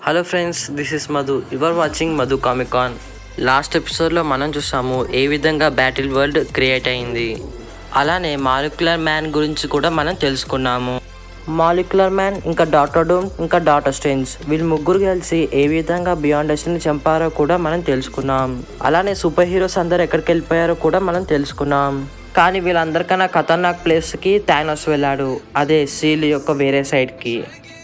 hello friends this is Madhu your watching Madhu Comicon last ఎపిసోడ్లో మనం చూసాము ఏ విధంగా బ్యాటిల్ వరల్డ్ క్రియేట్ అయింది అలానే మాలిక్యులర్ మ్యాన్ గురించి కూడా మనం తెలుసుకున్నాము మాలిక్యులర్ మ్యాన్ ఇంకా డాక్టర్ డూమ్ ఇంకా డాక్టర్ స్ట్రేంజ్ వీళ్ళు ముగ్గురు కలిసి ఏ విధంగా బియాండ్ ని చంపారో కూడా మనం తెలుసుకున్నాం అలానే సూపర్ హీరోస్ అందరు ఎక్కడికి వెళ్ళిపోయారో కూడా మనం తెలుసుకున్నాం కానీ వీళ్ళందరికన్నా ఖతర్నాక్ ప్లేస్కి థానోస్ వెళ్ళాడు అదే సీల్ యొక్క వేరే సైడ్కి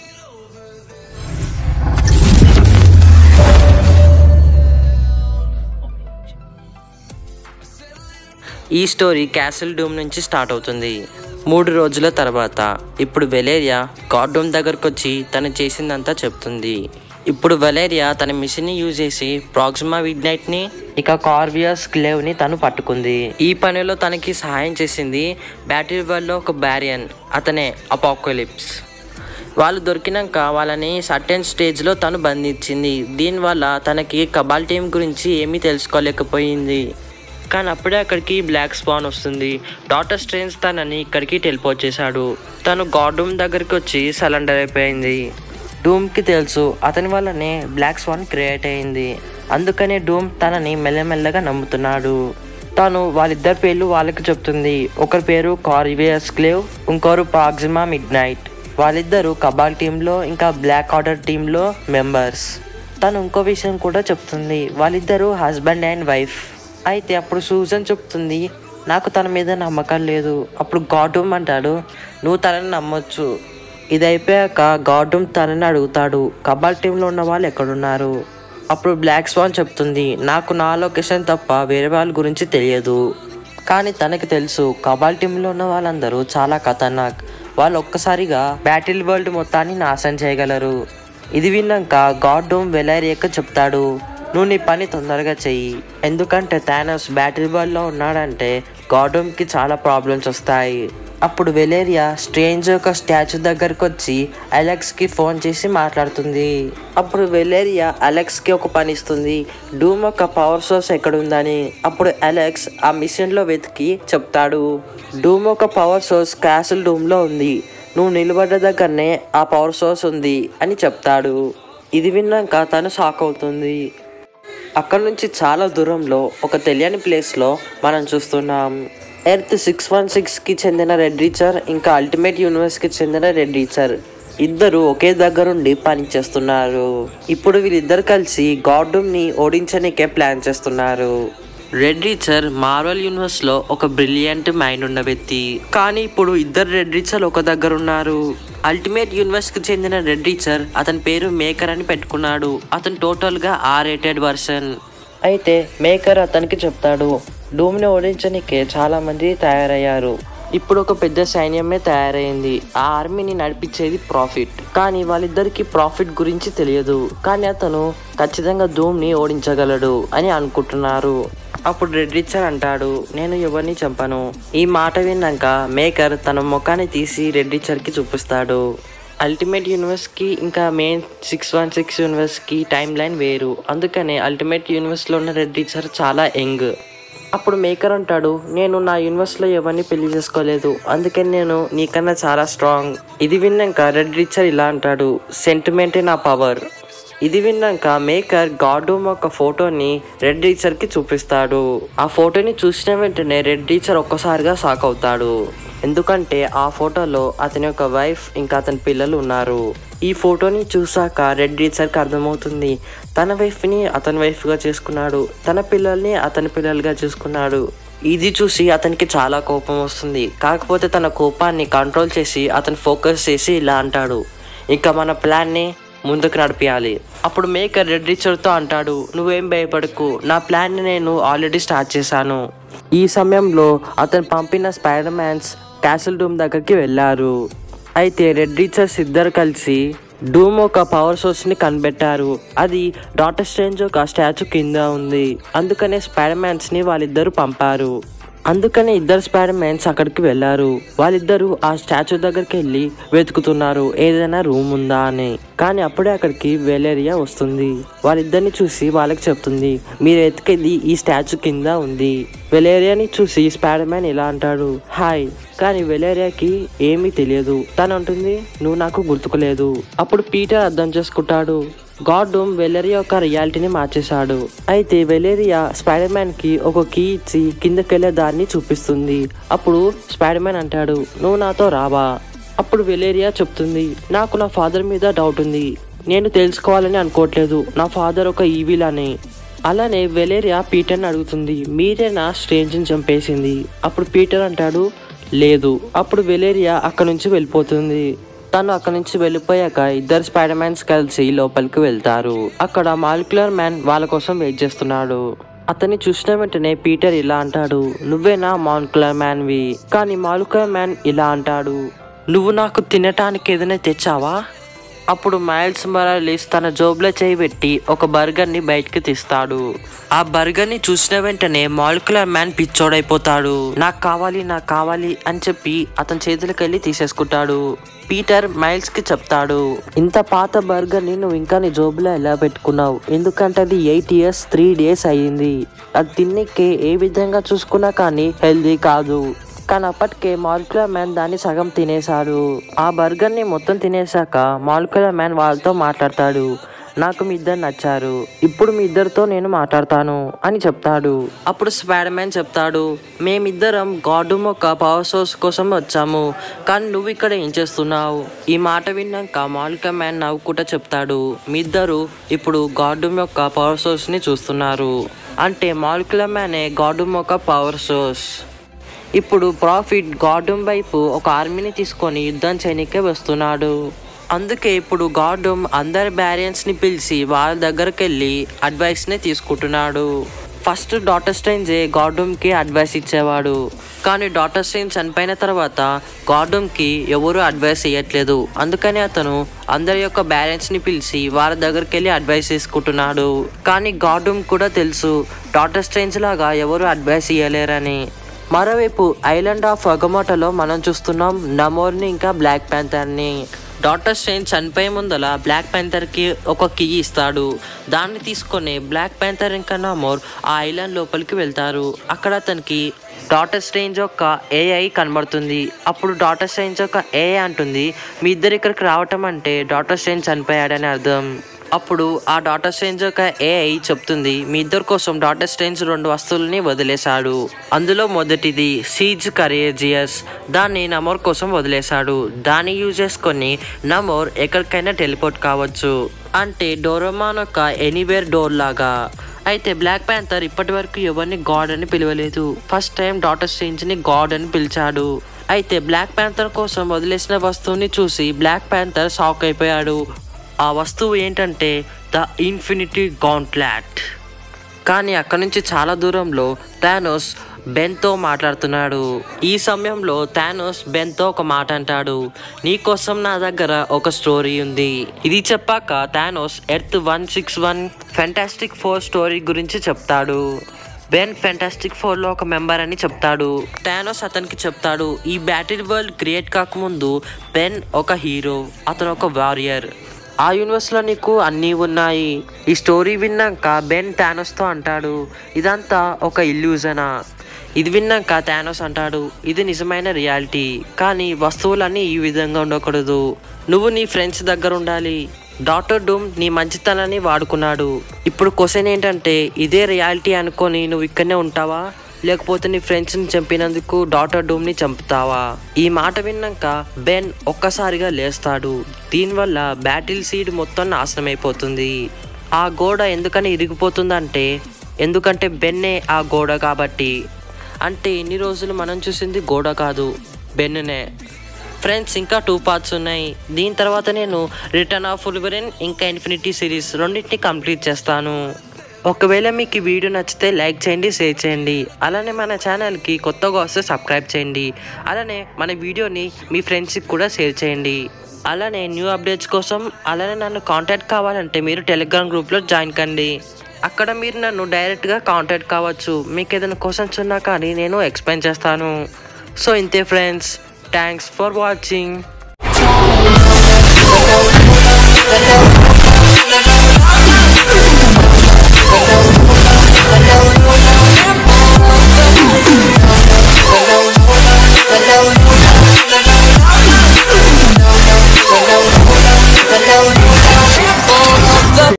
ఈ స్టోరీ క్యాసిల్ డూమ్ నుంచి స్టార్ట్ అవుతుంది మూడు రోజుల తర్వాత ఇప్పుడు వెలేరియా గాడ్ డూమ్ దగ్గరకు వచ్చి తను చేసిందంతా చెప్తుంది ఇప్పుడు వెలేరియా తన మిషన్ ని యూజ్ చేసి ప్రాక్సిమా విగ్నైట్ ని ఇక కార్వియస్ క్లేవ్ ని తను పట్టుకుంది ఈ పనిలో తనకి సహాయం చేసింది బ్యాటరీ వరల్డ్ లో ఒక బ్యారియన్ అతనే అపాకోలిప్స్ వాళ్ళు దొరికినాక వాళ్ళని సర్టెన్ స్టేజ్లో తను బంధించింది దీనివల్ల తనకి కబాల్ టీం గురించి ఏమీ తెలుసుకోలేకపోయింది కానీ అప్పుడే అక్కడికి బ్లాక్ స్పాన్ వస్తుంది డాక్టర్ స్ట్రేంజ్ తనని ఇక్కడికి టెలిపోర్ట్ చేశాడు తను గాడూమ్ దగ్గరికి వచ్చి సరెండర్ అయిపోయింది డూమ్కి తెలుసు అతని వల్లనే బ్లాక్ స్వాన్ క్రియేట్ అయింది అందుకనే డూమ్ తనని మెల్లమెల్లగా నమ్ముతున్నాడు తాను వాళ్ళిద్దరి పేర్లు వాళ్ళకి చెప్తుంది ఒకరి పేరు కార్వియస్ క్లేవ్ ఇంకొకరు పాగ్జిమా మిడ్ నైట్ వాళ్ళిద్దరు కబాల్ టీంలో ఇంకా బ్లాక్ ఆర్డర్ టీంలో మెంబర్స్ తను ఇంకో విషయం కూడా చెప్తుంది వాళ్ళిద్దరు హస్బెండ్ అండ్ వైఫ్ అయితే అప్పుడు సూజన్ చెప్తుంది నాకు తన మీద నమ్మకం లేదు అప్పుడు గాడూమ్ అంటాడు నువ్వు తనని నమ్మొచ్చు ఇది అయిపోయాక గాడూమ్ తనని అడుగుతాడు కబాల్ టీంలో ఉన్న వాళ్ళు ఎక్కడున్నారు అప్పుడు బ్లాక్ స్వాన్ చెప్తుంది నాకు నా లొకేషన్ తప్ప వేరే వాళ్ళ గురించి తెలియదు కానీ తనకి తెలుసు కబాల్ టీంలో ఉన్న వాళ్ళందరూ చాలా ఖతర్నాక్ వాళ్ళు ఒక్కసారిగా బ్యాటిల్ వరల్డ్ మొత్తాన్ని నాశనం చేయగలరు ఇది విన్నాక గాడ్ డోమ్ వెలారియకు చెప్తాడు నువ్వు నీ పని తొందరగా చెయ్యి ఎందుకంటే థానోస్ బ్యాటిల్ వరల్డ్లో ఉన్నాడంటే గాడోమ్కి చాలా ప్రాబ్లమ్స్ వస్తాయి అప్పుడు వెలేరియా స్ట్రేంజ్ యొక్క స్టాచ్యూ దగ్గరకు వచ్చి అలెక్స్కి ఫోన్ చేసి మాట్లాడుతుంది అప్పుడు వెలేరియా అలెక్స్కి ఒక పని ఇస్తుంది డూమ్ యొక్క పవర్ సోర్స్ ఎక్కడ ఉందని అప్పుడు అలెక్స్ ఆ మిషన్లో వెతికి చెప్తాడు డూమ్ యొక్క పవర్ సోర్స్ క్యాసిల్ డూమ్లో ఉంది నువ్వు నిలబడ్డ దగ్గరనే ఆ పవర్ సోర్స్ ఉంది అని చెప్తాడు ఇది విన్నాక తను షాక్ అవుతుంది అక్కడ నుంచి చాలా దూరంలో ఒక తెలియని ప్లేస్లో మనం చూస్తున్నాం ఎర్త్ సిక్స్ వన్ సిక్స్కి చెందిన రెడ్ రీచర్ ఇంకా అల్టిమేట్ యూనివర్స్కి చెందిన రెడ్ రీచర్ ఇద్దరు ఒకే దగ్గరుండి పని చేస్తున్నారు ఇప్పుడు వీళ్ళిద్దరు కలిసి గాడ్డూమ్ని ఓడించనికే ప్లాన్ చేస్తున్నారు రెడ్ రీచర్ మార్వల్ యూనివర్స్ లో ఒక బ్రిలియంట్ మైండ్ ఉన్న వ్యక్తి కానీ ఇప్పుడు ఇద్దరు రెడ్ రీచర్ ఒక దగ్గర ఉన్నారు అల్టిమేట్ యూనివర్స్ కి చెందిన రెడ్ రీచర్ అతని పేరు మేకర్ అని పెట్టుకున్నాడు అతను టోటల్ గా ఆ రేటెడ్ వర్షన్ అయితే మేకర్ అతనికి చెప్తాడు డూమ్ ని ఓడించనికే చాలా మంది తయారయ్యారు ఇప్పుడు ఒక పెద్ద సైన్యమే తయారైంది ఆ ఆర్మీని నడిపించేది ప్రాఫిట్ కానీ వాళ్ళిద్దరికి ప్రాఫిట్ గురించి తెలియదు కానీ అతను ఖచ్చితంగా డూమ్ ని ఓడించగలడు అని అనుకుంటున్నారు అప్పుడు రెడ్ రిచర్ అంటాడు నేను ఎవరిని చంపను ఈ మాట విన్నాక మేకర్ తన ముఖాన్ని తీసి రెడ్ రిచర్కి చూపిస్తాడు అల్టిమేట్ యూనివర్స్కి ఇంకా మెయిన్ సిక్స్ వన్ సిక్స్ యూనివర్స్కి టైం లైన్ వేరు అందుకనే అల్టిమేట్ యూనివర్స్లో ఉన్న రెడ్ రిచర్ చాలా యంగ్ అప్పుడు మేకర్ అంటాడు నేను నా యూనివర్స్లో ఎవరిని పెళ్లి చేసుకోలేదు అందుకని నేను నీకన్నా చాలా స్ట్రాంగ్ ఇది విన్నాక రెడ్ రిచర్ ఇలా అంటాడు సెంటిమెంటే నా పవర్ ఇది విన్నాక మేకర్ గాడూమ్ ఒక ఫోటోని రెడ్ రీచర్ కి చూపిస్తాడు ఆ ఫోటోని చూసిన వెంటనే రెడ్ రీచర్ ఒక్కసారిగా షాక్ అవుతాడు ఎందుకంటే ఆ ఫోటోలో అతని యొక్క వైఫ్ ఇంకా అతని పిల్లలు ఉన్నారు ఈ ఫోటోని చూసాక రెడ్ రీచర్కి అర్థమవుతుంది తన వైఫ్ని అతని వైఫ్గా చేసుకున్నాడు తన పిల్లల్ని అతని పిల్లలుగా చేసుకున్నాడు ఇది చూసి అతనికి చాలా కోపం వస్తుంది కాకపోతే తన కోపాన్ని కంట్రోల్ చేసి అతను ఫోకస్ చేసి ఇలా అంటాడు ఇంకా మన ప్లాన్ని ముందుకు నడిపించాలి అప్పుడు మేకర్ రెడ్ రిచర్తో అంటాడు నువ్వేం భయపడకు నా ప్లాన్ని నేను ఆల్రెడీ స్టార్ట్ చేశాను ఈ సమయంలో అతను పంపిన స్పైడర్ మ్యాన్స్ క్యాసిల్ డూమ్ దగ్గరికి వెళ్ళారు అయితే రెడ్ రీచర్స్ ఇద్దరు కలిసి డూమ్ ఒక పవర్ సోర్స్ ని కనిపెట్టారు అది డాటర్ స్ట్రేంజ్ ఒక స్టాచ్యూ కింద ఉంది అందుకనే స్పైడర్ మ్యాన్స్ ని వాళ్ళిద్దరు పంపారు అందుకనే ఇద్దరు స్పైడర్ మ్యాన్స్ అక్కడికి వెళ్ళారు వాళ్ళిద్దరూ ఆ స్టాచ్యూ దగ్గరికి వెళ్ళి వెతుకుతున్నారు ఏదైనా రూమ్ ఉందా అని కానీ అప్పుడే అక్కడికి వెలేరియా వస్తుంది వాళ్ళిద్దరిని చూసి వాళ్ళకి చెప్తుంది మీరు ఎతికేది ఈ స్టాచ్యూ కింద ఉంది వెలేరియాని చూసి స్పైడర్ మ్యాన్ ఇలా అంటాడు హాయ్ కానీ వెలేరియాకి ఏమీ తెలియదు తను అంటుంది నువ్వు నాకు గుర్తుకులేదు అప్పుడు పీటర్ అర్థం చేసుకుంటాడు గాడ్డూమ్ వెలేరియా యొక్క రియాలిటీని మార్చేశాడు అయితే వెలేరియా స్పైడర్ మ్యాన్ కి ఒక కీ ఇచ్చి కిందకెళ్లే దారిని చూపిస్తుంది అప్పుడు స్పైడర్ మ్యాన్ అంటాడు నువ్వు నాతో రావా అప్పుడు వెలేరియా చెప్తుంది నాకు నా ఫాదర్ మీద డౌట్ ఉంది నేను తెలుసుకోవాలని అనుకోవట్లేదు నా ఫాదర్ ఒక ఈవిల్ అని అలానే వెలేరియా పీటర్ని అడుగుతుంది మీరే నా స్ట్రేంజ్ని చంపేసింది అప్పుడు పీటర్ అంటాడు లేదు అప్పుడు వెలేరియా అక్కడ నుంచి వెళ్ళిపోతుంది తను అక్కడ నుంచి వెళ్ళిపోయాక ఇద్దరు స్పైడర్ మ్యాన్స్ కలిసి లోపలికి వెళ్తారు అక్కడ మాలిక్యులర్ మ్యాన్ వాళ్ళ కోసం వెయిట్ చేస్తున్నాడు అతన్ని చూసిన వెంటనే పీటర్ ఇలా అంటాడు నువ్వేనా మాలిక్యులర్ మ్యాన్వి కానీ మాలిక్యులర్ మ్యాన్ ఇలా అంటాడు నువ్వు నాకు తినటానికి ఏదైనా తెచ్చావా అప్పుడు మైల్స్ మరాలిస్ తన జోబులో చేయి పెట్టి ఒక బర్గర్ని బయటకు తీస్తాడు ఆ బర్గర్ని చూసిన వెంటనే మాలిక్యులర్ మ్యాన్ పిచ్చోడైపోతాడు నాకు కావాలి నాకు కావాలి అని చెప్పి అతని చేతులకు వెళ్ళి తీసేసుకుంటాడు పీటర్ మైల్స్ కి చెప్తాడు ఇంత పాత బర్గర్ ని నువ్వు ఇంకా నీ జోబులో ఎలా పెట్టుకున్నావు ఎందుకంటే అది ఎయిట్ ఇయర్స్ త్రీ డేస్ అయ్యింది అది తిన్నికే ఏ విధంగా చూసుకున్నా కానీ హెల్దీ కాదు కానీ అప్పటికే మాలిక్యులర్ మ్యాన్ దాన్ని సగం తినేశాడు ఆ బర్గర్ ని మొత్తం తినేశాక మాలిక్యులర్ మ్యాన్ వాళ్ళతో మాట్లాడతాడు నాకు మీ ఇద్దరు నచ్చారు ఇప్పుడు మీ ఇద్దరితో నేను మాట్లాడతాను అని చెప్తాడు అప్పుడు స్పైడర్ మ్యాన్ చెప్తాడు మేమిద్దరం గాడ్డూమ్ ఒక పవర్ సోర్స్ కోసం వచ్చాము కానీ నువ్వు ఇక్కడ ఏం చేస్తున్నావు ఈ మాట విన్నాక మాలిక మ్యాన్ నవ్వుకుంటా చెప్తాడు మీ ఇద్దరు ఇప్పుడు గాడ్డూమ్ యొక్క పవర్ సోర్స్ ని చూస్తున్నారు అంటే మాలిక్యులర్ మ్యానే గాడ్డూమ్ యొక్క పవర్ సోర్స్ ఇప్పుడు ప్రాఫిట్ గాడ్డూమ్ వైపు ఒక ఆర్మీని తీసుకొని యుద్ధం చేయనికే వస్తున్నాడు అందుకే ఇప్పుడు గాడ్డూమ్ అందరి బ్యారియన్స్ ని పిలిచి వాళ్ళ దగ్గరికి వెళ్ళి అడ్వైస్ ని తీసుకుంటున్నాడు ఫస్ట్ డాటర్ స్ట్రేంజే గాడ్డూమ్ కి అడ్వైస్ ఇచ్చేవాడు కానీ డాటర్ స్ట్రేంజ్ చనిపోయిన తర్వాత గాడ్డూమ్ కి ఎవరు అడ్వైస్ ఇవ్వట్లేదు అందుకని అతను అందరి యొక్క బ్యారెంట్స్ ని పిలిచి వాళ్ళ దగ్గరికి వెళ్ళి అడ్వైస్ తీసుకుంటున్నాడు కానీ గాడ్డూమ్ కూడా తెలుసు డాటర్ స్ట్రేంజ్ లాగా ఎవరు అడ్వైస్ ఇవ్వలేరని మరోవైపు ఐలాండ్ ఆఫ్ అగమోటలో మనం చూస్తున్నాం నమోర్ని ఇంకా బ్లాక్ ప్యాంథర్ని డాక్టర్ స్ట్రేంజ్ చనిపోయే ముందల బ్లాక్ ప్యాంథర్కి ఒక కీ ఇస్తాడు దాన్ని తీసుకొని బ్లాక్ ప్యాంథర్ ఇంకా నమోర్ ఆ ఐలాండ్ లోపలికి వెళ్తారు అక్కడ అతనికి డాటర్ స్ట్రేంజ్ యొక్క ఏఐ కనబడుతుంది అప్పుడు డాటర్ స్ట్రేంజ్ యొక్క ఏఐ అంటుంది మీ ఇద్దరు ఇక్కడికి రావటం అంటే డాటర్ స్ట్రేంజ్ చనిపోయాడని అర్థం అప్పుడు ఆ డాటర్ స్ట్రేంజ్ యొక్క ఏఐ చెప్తుంది మీ ఇద్దరు కోసం డాటర్ స్ట్రేంజ్ రెండు వస్తువులని వదిలేశాడు అందులో మొదటిది సీజ్ కరేజియస్ దాన్ని నమోర్ కోసం వదిలేశాడు దాన్ని యూజ్ చేసుకొని నమోర్ ఎక్కడికైనా టెలిపోర్ట్ కావచ్చు అంటే డోరమాన్ యొక్క ఎనీవేర్ డోర్ లాగా అయితే బ్లాక్ ప్యాంథర్ ఇప్పటి వరకు ఎవరిని గాడ్ అని పిలవలేదు ఫస్ట్ టైం డాటర్ స్ట్రేంజ్ ని గాడ్ అని పిలిచాడు అయితే బ్లాక్ ప్యాంథర్ కోసం వదిలేసిన వస్తువుని చూసి బ్లాక్ ప్యాంథర్ షాక్ అయిపోయాడు ఆ వస్తువు ఏంటంటే ద ఇన్ఫినిటీ గాంట్లాట్ కానీ అక్కడి నుంచి చాలా దూరంలో థానోస్ బెన్తో మాట్లాడుతున్నాడు ఈ సమయంలో థానోస్ బెన్తో ఒక మాట అంటాడు నీకోసం నా దగ్గర ఒక స్టోరీ ఉంది ఇది చెప్పాక Thanos earth one six one fantastic four story గురించి చెప్తాడు బెన్ ఫెంటాస్టిక్ ఫోర్ లో ఒక మెంబర్ అని చెప్తాడు టానోస్ అతనికి చెప్తాడు ఈ బ్యాటిల్ వరల్డ్ క్రియేట్ కాకముందు బెన్ ఒక హీరో అతను ఒక వారియర్ ఆ యూనివర్స్ లో నీకు అన్నీ ఉన్నాయి ఈ స్టోరీ విన్నాక బెన్ థానోస్ తో అంటాడు ఇదంతా ఒక ఇల్యూజనా ఇది విన్నాక థానోస్ అంటాడు ఇది నిజమైన రియాలిటీ కానీ వస్తువులన్నీ ఈ విధంగా ఉండకూడదు నువ్వు నీ ఫ్రెండ్స్ దగ్గర ఉండాలి డాక్టర్ డూమ్ నీ మంచితనాన్ని వాడుకున్నాడు ఇప్పుడు క్వశ్చన్ ఏంటంటే ఇదే రియాలిటీ అనుకొని నువ్వు ఇక్కడనే ఉంటావా లేకపోతే నీ ఫ్రెండ్స్ని చంపినందుకు డాక్టర్ డూమ్ని చంపుతావా ఈ మాట విన్నాక బెన్ ఒక్కసారిగా లేస్తాడు దీనివల్ల బ్యాటిల్ సీడ్ మొత్తం నాశనం అయిపోతుంది ఆ గోడ ఎందుకని ఇరిగిపోతుందంటే ఎందుకంటే బెన్నే ఆ గోడ కాబట్టి అంటే ఇన్ని రోజులు మనం చూసింది గోడ కాదు బెన్నునే ఫ్రెండ్స్ ఇంకా టూ పార్ట్స్ ఉన్నాయి దీని తర్వాత నేను రిటర్న్ ఆఫ్ ఉల్వరిన్ ఇంకా ఇన్ఫినిటీ సిరీస్ రెండింటిని కంప్లీట్ చేస్తాను ఒకవేళ మీకు ఈ వీడియో నచ్చితే లైక్ చేయండి షేర్ చేయండి అలానే మన ఛానల్కి కొత్తగా వస్తే సబ్స్క్రైబ్ చేయండి అలానే మన వీడియోని మీ ఫ్రెండ్స్కి కూడా షేర్ చేయండి అలానే న్యూ అప్డేట్స్ కోసం అలానే నన్ను కాంటాక్ట్ కావాలంటే మీరు టెలిగ్రామ్ గ్రూప్లో జాయిన్ కండి అక్కడ మీరు నన్ను డైరెక్ట్గా కాంటాక్ట్ కావచ్చు మీకు ఏదైనా క్వశ్చన్స్ ఉన్నా కానీ నేను ఎక్స్ప్లెయిన్ చేస్తాను సో ఇంతే friends thanks for watching The